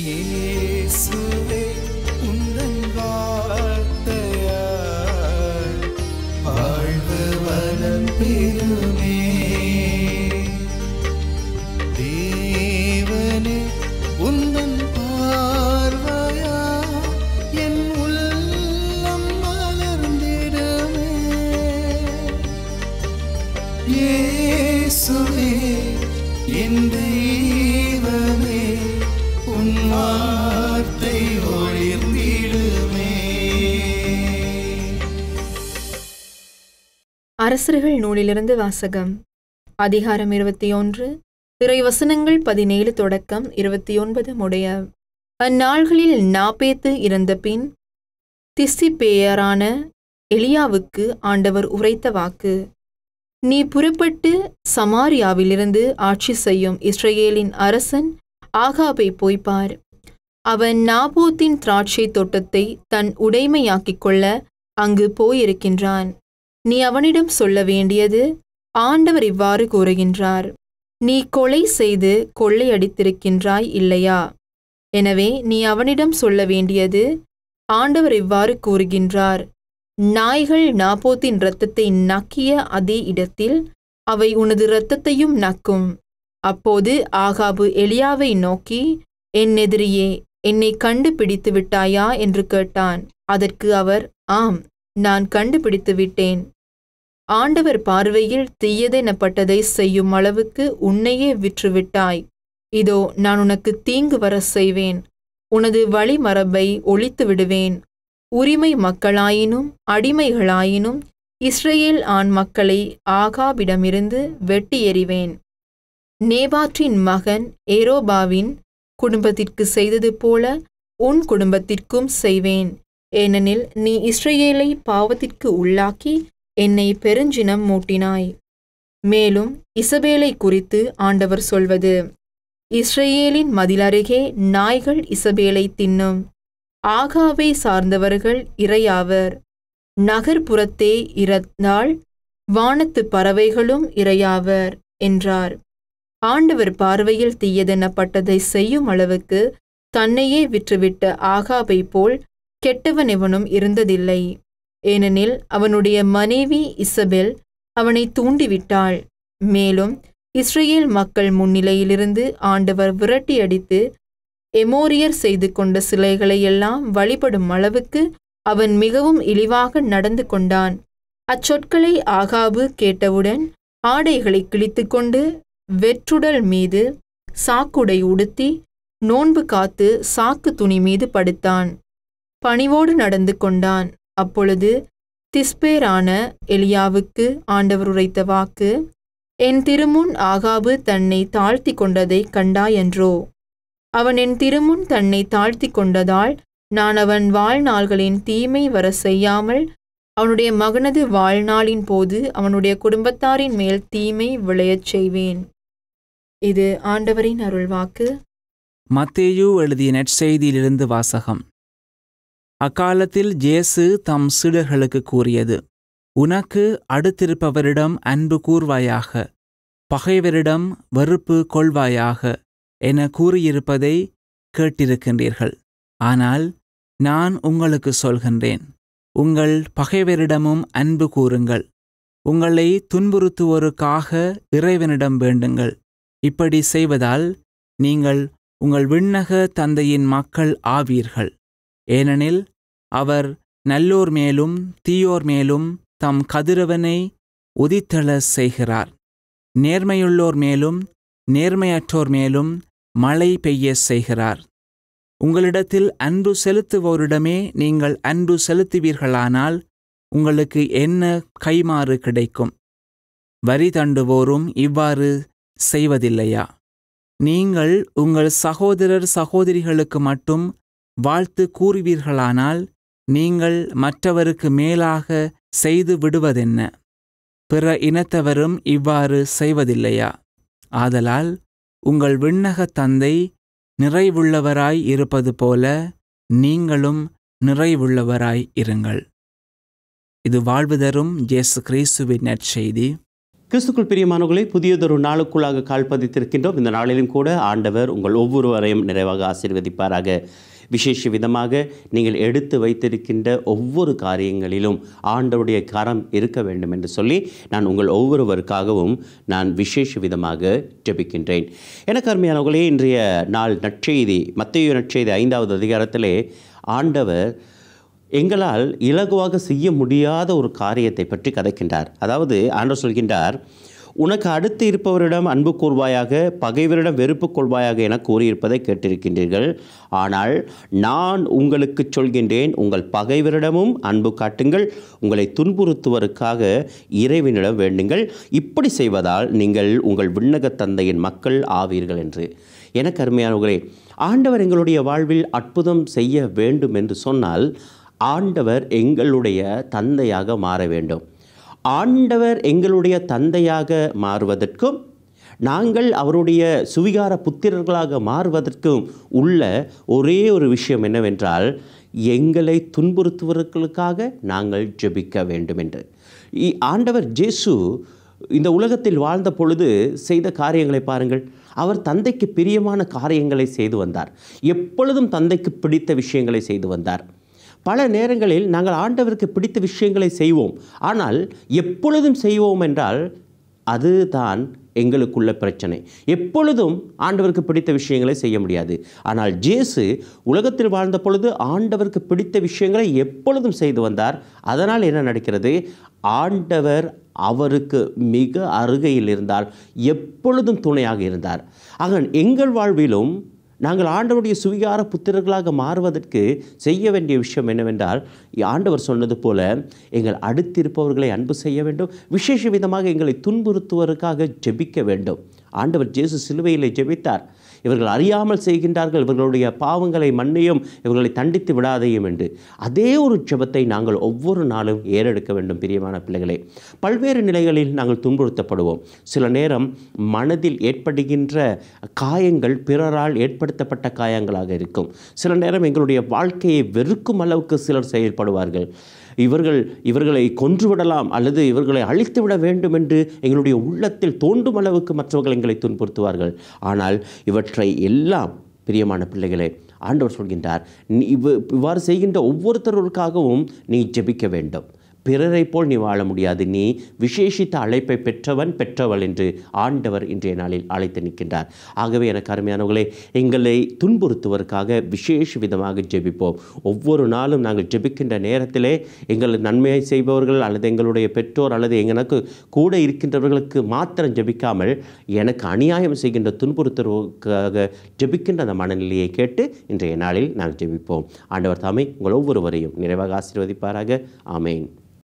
இயேசுவே உந்தன் வார்த்தையால் வாழ்வு வளம் பெறுமே தேவனே உந்தன் பார்வையா என் உள்ளம் மலர்ந்திடுமே இயேசுவே என் தெய்வமே உன் வார்த்தை ஒளிர்ந்திடுமே அரசர்கள் நூலிலிருந்து வாசகம் அதிகாரம் இருபத்தி ஒன்று இறைவசனங்கள் பதினேழு தொடக்கம் இருபத்தி ஒன்பது முடைய அந்நாள்களில் நாப்பேத்து இறந்த பின் திஸ்திபேயரான எலியாவுக்கு ஆண்டவர் உரைத்த வாக்கு நீ புறப்பட்டு சமாரியாவிலிருந்து ஆட்சி செய்யும் இஸ்ரவேலின் அரசன் ஆகாபை போய் பார் அவன் நாபோத்தின் திராட்சை தோட்டத்தை தன் உடைமையாக்கிக் கொள்ள அங்கு போயிருக்கின்றான் நீ அவனிடம் சொல்ல வேண்டியது ஆண்டவர் இவ்வாறு கூறுகின்றார் நீ கொலை செய்து கொள்ளையடித்திருக்கின்றாய் இல்லையா எனவே நீ அவனிடம் சொல்ல வேண்டியது ஆண்டவர் இவ்வாறு கூறுகின்றார் நாய்கள் நாபோத்தின் இரத்தத்தை நக்கிய அதே இடத்தில் அவை உனது இரத்தத்தையும் நக்கும் அப்போது ஆகாபு எலியாவை நோக்கி என் எதிரியே என்னை கண்டுபிடித்து விட்டாயா என்று கேட்டான் அதற்கு அவர் ஆம் நான் கண்டுபிடித்து விட்டேன் ஆண்டவர் பார்வையில் தீயதெனப்பட்டதை செய்யும் அளவுக்கு உன்னையே விற்றுவிட்டாய் இதோ நான் உனக்கு தீங்கு வர செய்வேன் உனது வழிமரபை ஒழித்து விடுவேன் உரிமை மக்களாயினும் அடிமைகளாயினும் இஸ்ரேல் ஆண் மக்களை ஆகாபிடமிருந்து வெட்டி எறிவேன் நேபாற்றின் மகன் ஏரோபாவின் குடும்பத்திற்கு செய்தது போல உன் குடும்பத்திற்கும் செய்வேன் ஏனெனில் நீ இஸ்ரேலை பாவத்திற்கு உள்ளாக்கி என்னை பெருஞ்சினம் மூட்டினாய் மேலும் இசபேலை குறித்து ஆண்டவர் சொல்வது இஸ்ரேலின் மதிலருகே நாய்கள் இசபேலை தின்னும் ஆகாவை சார்ந்தவர்கள் இரையாவர் நகர்ப்புறத்தே இறந்தால் வானத்து பறவைகளும் இரையாவர் என்றார் ஆண்டவர் பார்வையில் தீயதெனப்பட்டதை செய்யும் அளவுக்கு தன்னையே விற்றுவிட்ட ஆகாபை போல் கெட்டவன் எவனும் இருந்ததில்லை ஏனெனில் அவனுடைய மனைவி இசபெல் அவனை தூண்டிவிட்டாள் மேலும் இஸ்ரேல் மக்கள் முன்னிலையிலிருந்து ஆண்டவர் விரட்டியடித்து எமோரியர் செய்து கொண்ட சிலைகளை எல்லாம் வழிபடும் அளவுக்கு அவன் மிகவும் இழிவாக நடந்து கொண்டான் அச்சொற்களை ஆகாபு கேட்டவுடன் ஆடைகளை கிழித்துக்கொண்டு வெற்றுடல் மீது சாக்குடை உடுத்தி நோன்பு காத்து சாக்கு துணி மீது படுத்தான் பணிவோடு நடந்து கொண்டான் அப்பொழுது திஸ்பேரான எலியாவுக்கு ஆண்டவர் உரைத்த வாக்கு என் திருமுன் ஆகாபு தன்னை தாழ்த்தி கொண்டதை கண்டாயன்றோ அவன் என் திருமுன் தன்னை தாழ்த்தி கொண்டதால் நான் அவன் வாழ்நாள்களின் தீமை வர செய்யாமல் அவனுடைய மகனது வாழ்நாளின் போது அவனுடைய குடும்பத்தாரின் மேல் தீமை விளையச் செய்வேன் இது ஆண்டவரின் அருள்வாக்கு மத்தேயு எழுதிய நற்செய்தியிலிருந்து வாசகம் அக்காலத்தில் ஜேசு தம் சீடர்களுக்கு கூறியது உனக்கு அடுத்திருப்பவரிடம் அன்பு கூர்வாயாக பகைவரிடம் வெறுப்பு கொள்வாயாக என கூறியிருப்பதை கேட்டிருக்கின்றீர்கள் ஆனால் நான் உங்களுக்கு சொல்கின்றேன் உங்கள் பகைவரிடமும் அன்பு கூறுங்கள் உங்களை துன்புறுத்துவோருக்காக இறைவனிடம் வேண்டுங்கள் இப்படி செய்வதால் நீங்கள் உங்கள் விண்ணக தந்தையின் மக்கள் ஆவீர்கள் ஏனெனில் அவர் நல்லோர் மேலும் தீயோர் மேலும் தம் கதிரவனை உதித்தெழ செய்கிறார் நேர்மையுள்ளோர் மேலும் நேர்மையற்றோர் மேலும் மழை பெய்ய செய்கிறார் உங்களிடத்தில் அன்பு செலுத்துவோரிடமே நீங்கள் அன்பு செலுத்துவீர்களானால் உங்களுக்கு என்ன கைமாறு கிடைக்கும் வரி தண்டுவோரும் இவ்வாறு செய்வதில்லையா நீங்கள் உங்கள் சகோதரர் சகோதரிகளுக்கு மட்டும் வாழ்த்து கூறுவீர்களானால் நீங்கள் மற்றவருக்கு மேலாக செய்து விடுவதென்ன பிற இனத்தவரும் இவ்வாறு செய்வதில்லையா ஆதலால் உங்கள் விண்ணக தந்தை நிறைவுள்ளவராய் இருப்பது போல நீங்களும் நிறைவுள்ளவராய் இருங்கள் இது வாழ்வு தரும் ஜேசு கிறிஸ்துவின் நற்செய்தி கிறிஸ்துக்குள் பிரியமானவர்களை புதியதொரு நாளுக்குள்ளாக கால் பதித்திருக்கின்றோம் இந்த நாளிலும் கூட ஆண்டவர் உங்கள் ஒவ்வொருவரையும் நிறைவாக ஆசீர்வதிப்பாராக விசேஷ விதமாக நீங்கள் எடுத்து வைத்திருக்கின்ற ஒவ்வொரு காரியங்களிலும் ஆண்டவருடைய கரம் இருக்க வேண்டும் என்று சொல்லி நான் உங்கள் ஒவ்வொருவருக்காகவும் நான் விசேஷ விதமாக ஜெபிக்கின்றேன் எனக்கு அருமையானவர்களே இன்றைய நாள் நற்செய்தி மத்திய நற்செய்தி ஐந்தாவது அதிகாரத்திலே ஆண்டவர் எங்களால் இலகுவாக செய்ய முடியாத ஒரு காரியத்தை பற்றி கதைக்கின்றார் அதாவது ஆண்டவர் சொல்கின்றார் உனக்கு அடுத்து இருப்பவரிடம் அன்பு கூர்வாயாக பகைவரிடம் வெறுப்பு கொள்வாயாக என கூறியிருப்பதை கேட்டிருக்கின்றீர்கள் ஆனால் நான் உங்களுக்கு சொல்கின்றேன் உங்கள் பகைவரிடமும் அன்பு காட்டுங்கள் உங்களை துன்புறுத்துவதற்காக இறைவனிடம் வேண்டுங்கள் இப்படி செய்வதால் நீங்கள் உங்கள் விண்ணக தந்தையின் மக்கள் ஆவீர்கள் என்று எனக்கு அருமையானவர்களே ஆண்டவர் எங்களுடைய வாழ்வில் அற்புதம் செய்ய வேண்டும் என்று சொன்னால் ஆண்டவர் எங்களுடைய தந்தையாக மாற வேண்டும் ஆண்டவர் எங்களுடைய தந்தையாக மாறுவதற்கும் நாங்கள் அவருடைய சுவிகார புத்திரர்களாக மாறுவதற்கும் உள்ள ஒரே ஒரு விஷயம் என்னவென்றால் எங்களை துன்புறுத்துவதற்காக நாங்கள் ஜெபிக்க வேண்டும் என்று இ- ஆண்டவர் ஜேசு இந்த உலகத்தில் வாழ்ந்த பொழுது செய்த காரியங்களை பாருங்கள் அவர் தந்தைக்கு பிரியமான காரியங்களை செய்து வந்தார் எப்பொழுதும் தந்தைக்கு பிடித்த விஷயங்களை செய்து வந்தார் பல நேரங்களில் நாங்கள் ஆண்டவருக்கு பிடித்த விஷயங்களை செய்வோம் ஆனால் எப்பொழுதும் செய்வோம் என்றால் அதுதான் எங்களுக்குள்ள பிரச்சனை எப்பொழுதும் ஆண்டவருக்கு பிடித்த விஷயங்களை செய்ய முடியாது ஆனால் ஜேசு உலகத்தில் வாழ்ந்த பொழுது ஆண்டவருக்கு பிடித்த விஷயங்களை எப்பொழுதும் செய்து வந்தார் அதனால் என்ன நடக்கிறது ஆண்டவர் அவருக்கு மிக அருகையில் இருந்தால் எப்பொழுதும் துணையாக இருந்தார் ஆக எங்கள் வாழ்விலும் நாங்கள் ஆண்டவருடைய சுவிகார புத்திரர்களாக மாறுவதற்கு செய்ய வேண்டிய விஷயம் என்னவென்றால் ஆண்டவர் சொன்னது போல எங்கள் அடுத்திருப்பவர்களை அன்பு செய்ய வேண்டும் விசேஷ விதமாக எங்களை துன்புறுத்துவதற்காக ஜெபிக்க வேண்டும் ஆண்டவர் ஜேசு சிலுவையிலே ஜெபித்தார் இவர்கள் அறியாமல் செய்கின்றார்கள் இவர்களுடைய பாவங்களை மன்னியும் இவர்களை தண்டித்து விடாதையும் என்று அதே ஒரு ஜெபத்தை நாங்கள் ஒவ்வொரு நாளும் ஏறெடுக்க வேண்டும் பிரியமான பிள்ளைகளே பல்வேறு நிலைகளில் நாங்கள் துன்புறுத்தப்படுவோம் சில நேரம் மனதில் ஏற்படுகின்ற காயங்கள் பிறரால் ஏற்படுத்தப்பட்ட காயங்களாக இருக்கும் சில நேரம் எங்களுடைய வாழ்க்கையை வெறுக்கும் அளவுக்கு சிலர் செயல்படுவார்கள் இவர்கள் இவர்களை கொன்றுவிடலாம் அல்லது இவர்களை அழித்து விட வேண்டும் என்று எங்களுடைய உள்ளத்தில் தோண்டும் அளவுக்கு மற்றவர்கள் எங்களை துன்புறுத்துவார்கள் ஆனால் இவற்றை எல்லாம் பிரியமான பிள்ளைகளே ஆண்டவர் சொல்கின்றார் நீ இவ் இவ்வாறு செய்கின்ற ஒவ்வொருத்தருக்காகவும் நீ ஜெபிக்க வேண்டும் பிறரை போல் நீ வாழ முடியாது நீ விசேஷித்த அழைப்பை பெற்றவன் பெற்றவள் என்று ஆண்டவர் இன்றைய நாளில் அழைத்து நிற்கின்றார் ஆகவே எனக்கு அருமையானவர்களே எங்களை துன்புறுத்துவதற்காக விசேஷ விதமாக ஜெபிப்போம் ஒவ்வொரு நாளும் நாங்கள் ஜெபிக்கின்ற நேரத்திலே எங்கள் நன்மையை செய்பவர்கள் அல்லது எங்களுடைய பெற்றோர் அல்லது எனக்கு கூட இருக்கின்றவர்களுக்கு மாத்திரம் ஜெபிக்காமல் எனக்கு அநியாயம் செய்கின்ற துன்புறுத்துவதற்காக ஜெபிக்கின்ற அந்த மனநிலையை கேட்டு இன்றைய நாளில் நாங்கள் ஜெபிப்போம் ஆண்டவர் தாமே உங்கள் ஒவ்வொருவரையும் நிறைவாக ஆசீர்வதிப்பாராக ஆமேன்